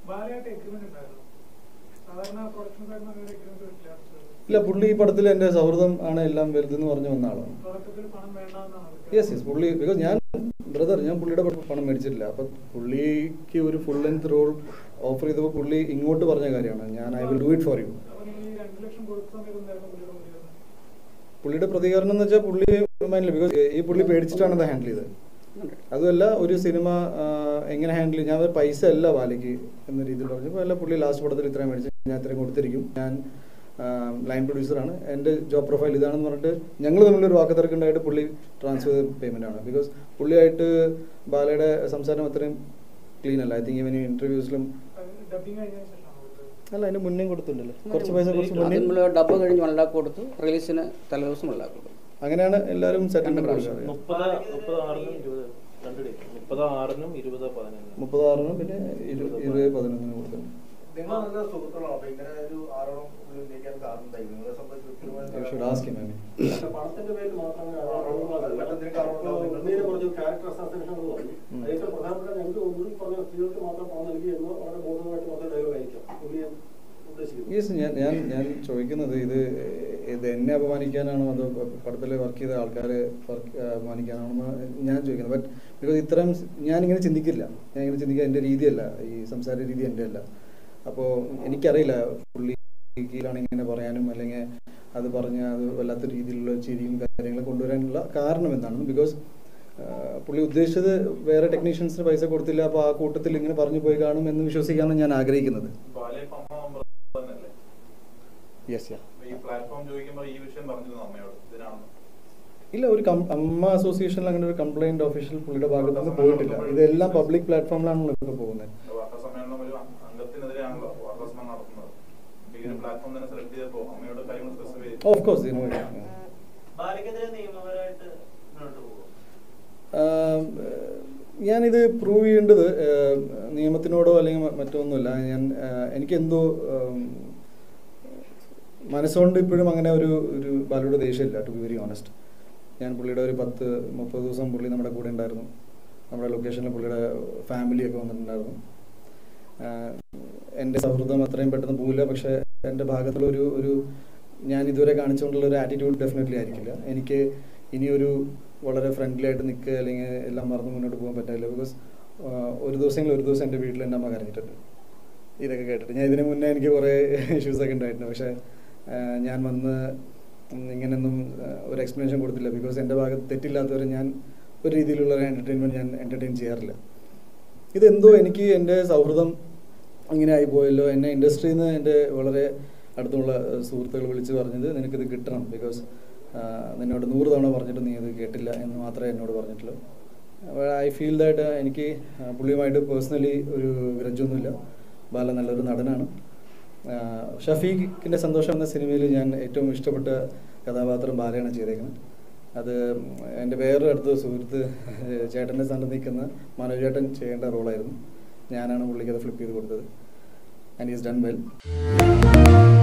ബാലയായിട്ട് agreement ഉണ്ടായിരുന്നു സാധാരണ പ്രൊഡക്ഷൻകാരന് അങ്ങനെ എഗ്രിമെന്റ് പറ്റില്ല ഇല്ല പുള്ളി ഈ പടത്തിൽ എൻ്റെ സൗഹൃദം ആണ് എല്ലാം വലുതെന്ന് പറഞ്ഞു വന്ന ആളാണ് തുടക്കത്തിൽ പണം വേണ്ടെന്നാണ് യെസ് യെസ് പുള്ളി ബിക്കോസ് ഞാൻ ബ്രദർ ഞാൻ പുള്ളിയുടെ പ- പണം മേടിച്ചിട്ടില്ല അപ്പം പുള്ളിക്ക് ഒരു ഫുൾ ലെങ്ത് റോൾ ഓഫർ ചെയ്തപ്പോൾ പുള്ളി ഇങ്ങോട്ട് പറഞ്ഞ കാര്യമാണ് ഞാൻ I will do it for you അപ്പൊ നിങ്ങൾ ഈ രണ്ട് ലക്ഷം കൊടുത്ത സമയത്ത് എന്തായിരുന്നു പുള്ളിയുടെ പ്രതികരണം പുള്ളിയുടെ പ്രതികരണം എന്ന് വെച്ചാൽ പുള്ളി മൈൻഡില്ല ബിക്കോസ് ഈ പുള്ളി പേടിച്ചിട്ടാണ് അത് ഹാൻഡിൽ ചെയ്തത് അതുമല്ല ഒരു സിനിമ ആ, എങ്ങനെ ഹാൻഡിൽ ചെയ്യും ഞാൻ ഒരു പൈസ അല്ല ബാലയ്ക്ക് എന്ന രീതിയിൽ പറഞ്ഞപ്പോൾ അല്ല പുള്ളി ലാസ്റ്റ് പടത്തിൽ ഇത്രയും മേടിച്ച് ഞാൻ ഇത്രയും കൊടുത്തിരിക്കും ഞാൻ ലൈൻ പ്രൊഡ്യൂസറാണ് എൻ്റെ ജോബ് പ്രൊഫൈൽ ഇതാണെന്ന് പറഞ്ഞിട്ട് ഞങ്ങൾ തമ്മിലൊരു വാക്കത്തിറക്കുണ്ടായിട്ട് പുള്ളി ട്രാൻസ്ഫർ പേയ്മെൻ്റ് ആണ് ബിക്കോസ് പുള്ളിയായിട്ട് ബാലയുടെ സംസാരം അത്രയും ക്ലീൻ അല്ല ഐ തിങ്ക് ഇവൻ ഇൻ്റർവ്യൂസിലും ഡബിങ് കഴിഞ്ഞതിന് ശേഷമാണ് കൊടുത്തത് അല്ല അതിന് മുന്നേ കൊടുത്തിട്ടുണ്ടല്ലോ കുറച്ച് പൈസ കുറച്ച് മുന്നേ അതിനുള്ള ഡബ്ബ കഴിഞ്ഞ് വൺ ലാക്ക് കൊടുത്തു റിലീസിന് തലേദിവസം വൺ ലാക്ക് കൊടുത്തു അങ്ങനെയാണ് എല്ലാവരും സെറ്റിൽമെന്റ് രണ്ട് പ്രാവശ്യം. കൊടുക്കാറ് മുപ്പത് മുപ്പത് ആറിനും ഇരുപത് രണ്ട് ഡേറ്റ് മുപ്പത് ആറിനും ഇരുപത് പതിനൊന്നിനും മുപ്പതാറിനും പിന്നെ ഇരു- ഇരുപത് പതിനൊന്നിനും കൊടുക്കും നിങ്ങൾ നല്ല സുഹൃത്തുക്കളാണ് അപ്പൊ ഇങ്ങനെ ഒരു ആരോപണം ഉന്നയിക്കാൻ കാരണം എന്തായി നിങ്ങളെ സംബന്ധിച്ച് You should ask him, I mean. പണത്തിന്റെ പേരിൽ മാത്രമേ മറ്റെന്തെങ്കിലും കാരണം ഉണ്ടാവും. ഉണ്ണിയെ കുറിച്ച് ക്യാരക്ടർ അസാസിനേഷൻ എന്ന് പറഞ്ഞു ഉം. ഏറ്റവും പ്രധാനപ്പെട്ട ഞങ്ങൾക്ക് തോന്നുന്നു പറഞ്ഞ സ്ത്രീകൾക്ക് മാത്രം പണം നൽകി എന്ന് വളരെ ബോധമായിട്ട് മാത്രം ഡയലോഗ് ആയിരിക്കാം പുള്ളിയെ ഉദ്ദേശിക്കുന്നത് യെസ് ഞാൻ ഞാൻ ഞാൻ ചോദിക്കുന്നത് ഇത് ഇത് എന്നെ അപമാനിക്കാനാണോ അതോ പടത്തിൽ വർക്ക് ചെയ്ത ആൾക്കാരെ വർക്ക് അപമാനിക്കാനാണോ എന്ന് ഞാൻ ചോദിക്കുന്നത് ബട്ട് ബിക്കോസ് ഇത്തരം ഞാനിങ്ങനെ ചിന്തിക്കില്ല ഞാൻ ഇങ്ങനെ ചിന്തിക്കുക എൻ്റെ രീതിയല്ല ഈ സംസാര രീതി എൻ്റെ അല്ല അപ്പോൾ എനിക്കറിയില്ല പുള്ളി കീഴിലാണ് ഇങ്ങനെ പറയാനും അല്ലെങ്കിൽ അത് പറഞ്ഞ് അത് വല്ലാത്ത രീതിയിലുള്ള ചിരിയും കാര്യങ്ങളും കൊണ്ടുവരാനുള്ള കാരണം എന്താണെന്ന് ബിക്കോസ് പുള്ളി ഉദ്ദേശിച്ചത് വേറെ ടെക്നീഷ്യൻസിന് പൈസ കൊടുത്തില്ല അപ്പോൾ ആ കൂട്ടത്തിൽ ഇങ്ങനെ പറഞ്ഞു പോയി കാണും എന്ന് വിശ്വസിക്കാനാണ് ഞാൻ ആഗ്രഹിക്കുന്നത് ബാലയപ്പ അമ്മ നമ്പർ തന്നെയല്ലേ യെസ് യാ അപ്പൊ ഈ പ്ലാറ്റ്ഫോം ചോദിക്കുമ്പോൾ ഈ വിഷയം പറഞ്ഞിരുന്നു അമ്മയോട് ഇതിനാണെന്ന് ഇല്ല ഒരു കം- അമ്മ അസോസിയേഷനിൽ അങ്ങനെ ഒരു കംപ്ലൈന്റ് ഒഫീഷ്യൽ പുള്ളിയുടെ ഭാഗത്ത് നിന്ന് പോയിട്ടില്ല ഇതെല്ലാം പബ്ലിക് പ്ലാറ്റ്ഫോമിലാണല്ലോ ഇപ്പോൾ പോകുന്നത് വാർത്താ സമ്മേളനം ഒരു അ- അംഗത്തിനെതിരെയാണല്ലോ വാർത്താ സമ്മേളനം നടത്തുന്നത് അപ്പൊ ഈ ഒരു പ്ലാറ്റ്ഫോം തന്നെ സെലക്ട് ചെയ്തപ്പോൾ അമ്മയോട് കാര്യങ്ങൾ സ്പെസിഫൈ ചെയ്തു ഓഫ് കോഴ്സ് യു നോ ബാലയ്ക്കെതിരെ നിയമപരമായിട്ട് മുന്നോട്ട് പോകും ഞാനിത് പ്രൂവ് ചെയ്യേണ്ടത് ആഹ്, നിയമത്തിനോടോ അല്ലെങ്കിൽ മ- മറ്റൊന്നുമല്ല ഞാൻ ആഹ്, എനിക്കെന്തോ ആം, മനസ്സുകൊണ്ട് ഇപ്പോഴും അങ്ങനെ ഒരു ഒരു ബാലയുടെ ദേഷ്യമില്ല ടു ബി വെരി ഓണസ്റ്റ് ഞാൻ പുള്ളിയുടെ ഒരു പത്ത് മുപ്പത് ദിവസം പുള്ളി നമ്മുടെ കൂടെ ഉണ്ടായിരുന്നു നമ്മുടെ ലൊക്കേഷനിൽ പുള്ളിയുടെ ഫാമിലിയൊക്കെ വന്നിട്ടുണ്ടായിരുന്നു ആഹ്, എൻ്റെ സൗഹൃദം അത്രയും പെട്ടെന്ന് പോവില്ല പക്ഷേ എൻ്റെ ഭാഗത്തുള്ളൊരു ഒരു ഞാൻ ഇതുവരെ കാണിച്ചുകൊണ്ടുള്ള ഒരു ആറ്റിറ്റ്യൂഡ് ഡെഫിനറ്റ്ലി ആയിരിക്കില്ല എനിക്ക് ഇനിയൊരു വളരെ ഫ്രണ്ട്ലി ആയിട്ട് നിൽക്കുക അല്ലെങ്കിൽ എല്ലാം മറന്ന് മുന്നോട്ട് പോകാൻ പറ്റില്ല ബിക്കോസ് ഒരു ദിവസമെങ്കിലും ഒരു ദിവസം എൻ്റെ വീട്ടിൽ എൻ്റെ അമ്മ കരഞ്ഞിട്ടുണ്ട് ഇതൊക്കെ കേട്ടിട്ട് ഞാൻ ഇതിന് മുന്നേ എനിക്ക് കുറേ ഇഷ്യൂസൊക്കെ ഉണ്ടായിട്ടുണ്ട് പക്ഷേ ആ, ഞാൻ വന്ന് ഇങ്ങനെയൊന്നും ആ, ഒരു എക്സ്പ്ലനേഷൻ കൊടുത്തില്ല ബിക്കോസ് എൻ്റെ ഭാഗത്ത് തെറ്റില്ലാത്തവരെ ഞാൻ ഒരു രീതിയിലുള്ള ഒരു എൻ്റർടൈൻമെൻറ്റ് ഞാൻ എൻ്റർടൈൻ ചെയ്യാറില്ല ഇതെന്തോ എനിക്ക് എൻ്റെ സൗഹൃദം ഇങ്ങനെ ആയിപ്പോയല്ലോ എന്നെ ഇൻഡസ്ട്രിയിൽ നിന്ന് എൻ്റെ വളരെ അടുത്തുള്ള ഏഹ്, സുഹൃത്തുക്കൾ വിളിച്ച് പറഞ്ഞത് നിനക്കിത് കിട്ടണം ബിക്കോസ് നിന്നോട് നൂറ് തവണ പറഞ്ഞിട്ട് നീ ഇത് കേട്ടില്ല എന്ന് മാത്രമേ എന്നോട് പറഞ്ഞിട്ടുള്ളൂ ഐ ഫീൽ ദാറ്റ് എനിക്ക് ആ, പുള്ളിയുമായിട്ട് പേഴ്സണലി ഒരു ഗ്രജൊന്നുമില്ല ബാല നല്ലൊരു നടനാണ് ആ, ഷഫീഖിൻ്റെ സന്തോഷം എന്ന സിനിമയിൽ ഞാൻ ഏറ്റവും ഇഷ്ടപ്പെട്ട കഥാപാത്രം ബാലയാണ് ചെയ്തേക്കുന്നത് അത് എൻ്റെ വേറൊരു അടുത്ത സുഹൃത്ത് ചേട്ടൻ്റെ സ്ഥാനത്ത് നിൽക്കുന്ന മനോജ് ചേട്ടൻ ചെയ്യേണ്ട റോളായിരുന്നു ഞാനാണ് പുള്ളിക്ക് അത് ഫ്ലിപ്പ് ചെയ്ത് കൊടുത്തത് ആൻഡ് ഈസ് ഡൺ വെൽ